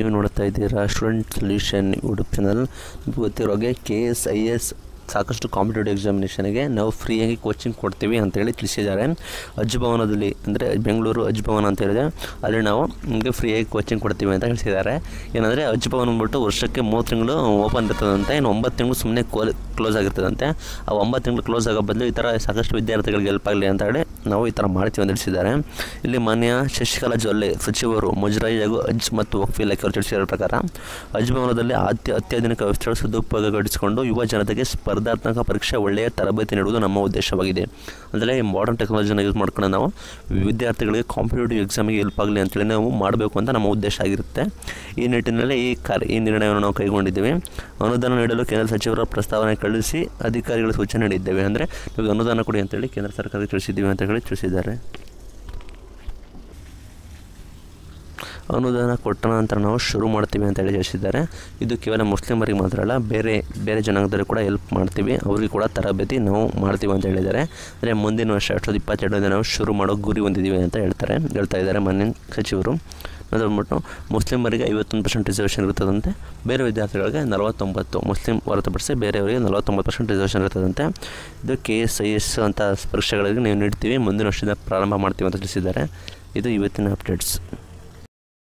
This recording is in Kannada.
ನೀವು ನೋಡ್ತಾ ಇದ್ದೀರಾ ಸ್ಟೂಡೆಂಟ್ ಸೊಲ್ಯೂಷನ್ ಯೂಟ್ಯೂಬ್ ಚಾನಲ್ ನಿಮ್ಗೆ ಗೊತ್ತಿರೋಗೆ ಕೆ ಎಸ್ ಐ ಎಸ್ ಸಾಕಷ್ಟು ಕಾಂಪಿಟೇಟಿವ್ ಎಕ್ಸಾಮಿನೇಷನ್ಗೆ ನಾವು ಫ್ರೀಯಾಗಿ ಕೋಚಿಂಗ್ ಕೊಡ್ತೀವಿ ಅಂತೇಳಿ ತಿಳಿಸಿದ್ದಾರೆ ಅಜ್ ಭವನದಲ್ಲಿ ಅಂದರೆ ಬೆಂಗಳೂರು ಅಜ್ ಭವನ ಅಂತ ಹೇಳಿದೆ ಅಲ್ಲಿ ನಾವು ನಿಮಗೆ ಫ್ರೀಯಾಗಿ ಕೋಚಿಂಗ್ ಕೊಡ್ತೀವಿ ಅಂತ ತಿಳಿಸಿದ್ದಾರೆ ಏನಂದರೆ ಅಜ್ ಭವನ ಅಂದ್ಬಿಟ್ಟು ವರ್ಷಕ್ಕೆ ಮೂರು ತಿಂಗಳು ಓಪನ್ ಇರ್ತದಂತೆ ಇನ್ನು ಒಂಬತ್ತು ತಿಂಗಳು ಸುಮ್ಮನೆ ಕೋಲ್ ಕ್ಲೋಸ್ ಆಗಿರ್ತದಂತೆ ಆ ಒಂಬತ್ತು ತಿಂಗಳು ಕ್ಲೋಸ್ ಆಗೋ ಬದಲು ಈ ಥರ ಸಾಕಷ್ಟು ವಿದ್ಯಾರ್ಥಿಗಳಿಗೆ ಹೆಲ್ಪ್ ಆಗಲಿ ಅಂತ ಹೇಳಿ ನಾವು ಈ ಥರ ಮಾಡ್ತೀವಿ ಅಂತ ತಿಳಿಸಿದ್ದಾರೆ ಇಲ್ಲಿ ಮಾನ್ಯ ಶಶಿಕಲಾ ಜೊಲ್ಲೆ ಸಚಿವರು ಮುಜರಾಯಿ ಹಾಗೂ ಅಜ್ ಮತ್ತು ವಕ್ಫ್ ಇಲಾಖೆಯವರು ತಿಳಿಸಿರೋ ಪ್ರಕಾರ ಅಜ್ ಭವನದಲ್ಲಿ ಅತ್ಯ ಅತ್ಯಾಧುನಿಕ ವ್ಯವಸ್ಥೆಗಳು ಸದುಪಯೋಗಪಡಿಸಿಕೊಂಡು ಯುವ ಜನತೆಗೆ ಸ್ಪರ್ಧಾತ್ಮಕ ಪರೀಕ್ಷೆ ಒಳ್ಳೆಯ ತರಬೇತಿ ನೀಡುವುದು ನಮ್ಮ ಉದ್ದೇಶವಾಗಿದೆ ಅಂದರೆ ಈ ಮಾಡರ್ನ್ ಟೆಕ್ನಾಲಜಿನ ಯೂಸ್ ಮಾಡ್ಕೊಂಡು ನಾವು ವಿದ್ಯಾರ್ಥಿಗಳಿಗೆ ಕಾಂಪಿಟೇಟಿವ್ ಎಕ್ಸಾಮಿಗೆ ಹೆಲ್ಪ್ ಆಗಲಿ ಅಂತೇಳಿ ನಾವು ಮಾಡಬೇಕು ಅಂತ ನಮ್ಮ ಉದ್ದೇಶ ಆಗಿರುತ್ತೆ ಈ ನಿಟ್ಟಿನಲ್ಲಿ ಈ ಕಾರ್ಯ ಈ ನಿರ್ಣಯವನ್ನು ನಾವು ಕೈಗೊಂಡಿದ್ದೇವೆ ಅನುದಾನ ನೀಡಲು ಕೇಂದ್ರ ಸಚಿವರ ಪ್ರಸ್ತಾವನೆ ಕಳುಹಿಸಿ ಅಧಿಕಾರಿಗಳ ಸೂಚನೆ ನೀಡಿದ್ದೇವೆ ಅಂದರೆ ಇವಾಗ ಅನುದಾನ ಕೊಡಿ ಅಂತೇಳಿ ಕೇಂದ್ರ ಸರ್ಕಾರಕ್ಕೆ ತಿಳಿಸಿದ್ದೀವಿ ಅಂತ ಹೇಳಿ ತಿಳಿಸಿದ್ದಾರೆ ಅನುದಾನ ಕೊಟ್ಟ ನಂತರ ನಾವು ಶುರು ಮಾಡ್ತೀವಿ ಅಂತ ಹೇಳಿ ತಿಳಿಸಿದ್ದಾರೆ ಇದು ಕೇವಲ ಮುಸ್ಲಿಮರಿಗೆ ಮಾತ್ರ ಅಲ್ಲ ಬೇರೆ ಬೇರೆ ಜನಾಂಗದವರು ಕೂಡ ಹೆಲ್ಪ್ ಮಾಡ್ತೀವಿ ಅವ್ರಿಗೆ ಕೂಡ ತರಬೇತಿ ನಾವು ಮಾಡ್ತೀವಿ ಅಂತ ಹೇಳಿದ್ದಾರೆ ಅಂದರೆ ಮುಂದಿನ ವರ್ಷ ಎರಡು ಸಾವಿರದ ಇಪ್ಪತ್ತೆರಡರಿಂದ ನಾವು ಶುರು ಮಾಡೋ ಗುರಿ ಹೊಂದಿದ್ದೀವಿ ಅಂತ ಹೇಳ್ತಾರೆ ಹೇಳ್ತಾ ಇದ್ದಾರೆ ಮಾನ್ಯ ಸಚಿವರು ಅದು ಬಂದ್ಬಿಟ್ಟು ಮುಸ್ಲಿಮರಿಗೆ ಐವತ್ತೊಂದು ಪರ್ಸೆಂಟ್ ರಿಸರ್ವೇಷನ್ ಇರ್ತದಂತೆ ಬೇರೆ ವಿದ್ಯಾರ್ಥಿಗಳಿಗೆ ನಲವತ್ತೊಂಬತ್ತು ಮುಸ್ಲಿಂ ಹೊರತುಪಡಿಸಿ ಬೇರೆಯವರಿಗೆ ನಲವತ್ತೊಂಬತ್ತು ಪರ್ಸೆಂಟ್ ರಿಸರ್ವೇಷನ್ ಇರ್ತದಂತೆ ಇದು ಕೆ ಎಸ್ ಐ ಎಸ್ ಅಂತ ಪರೀಕ್ಷೆಗಳಿಗೆ ನೀವು ನೀಡ್ತೀವಿ ಮುಂದಿನ ವರ್ಷದಿಂದ ಪ್ರಾರಂಭ ಮಾಡ್ತೀವಿ ಅಂತ ತಿಳಿಸಿದ್ದಾರೆ ಇದು ಇವತ್ತಿನ ಅಪ್ಡೇಟ್ಸ್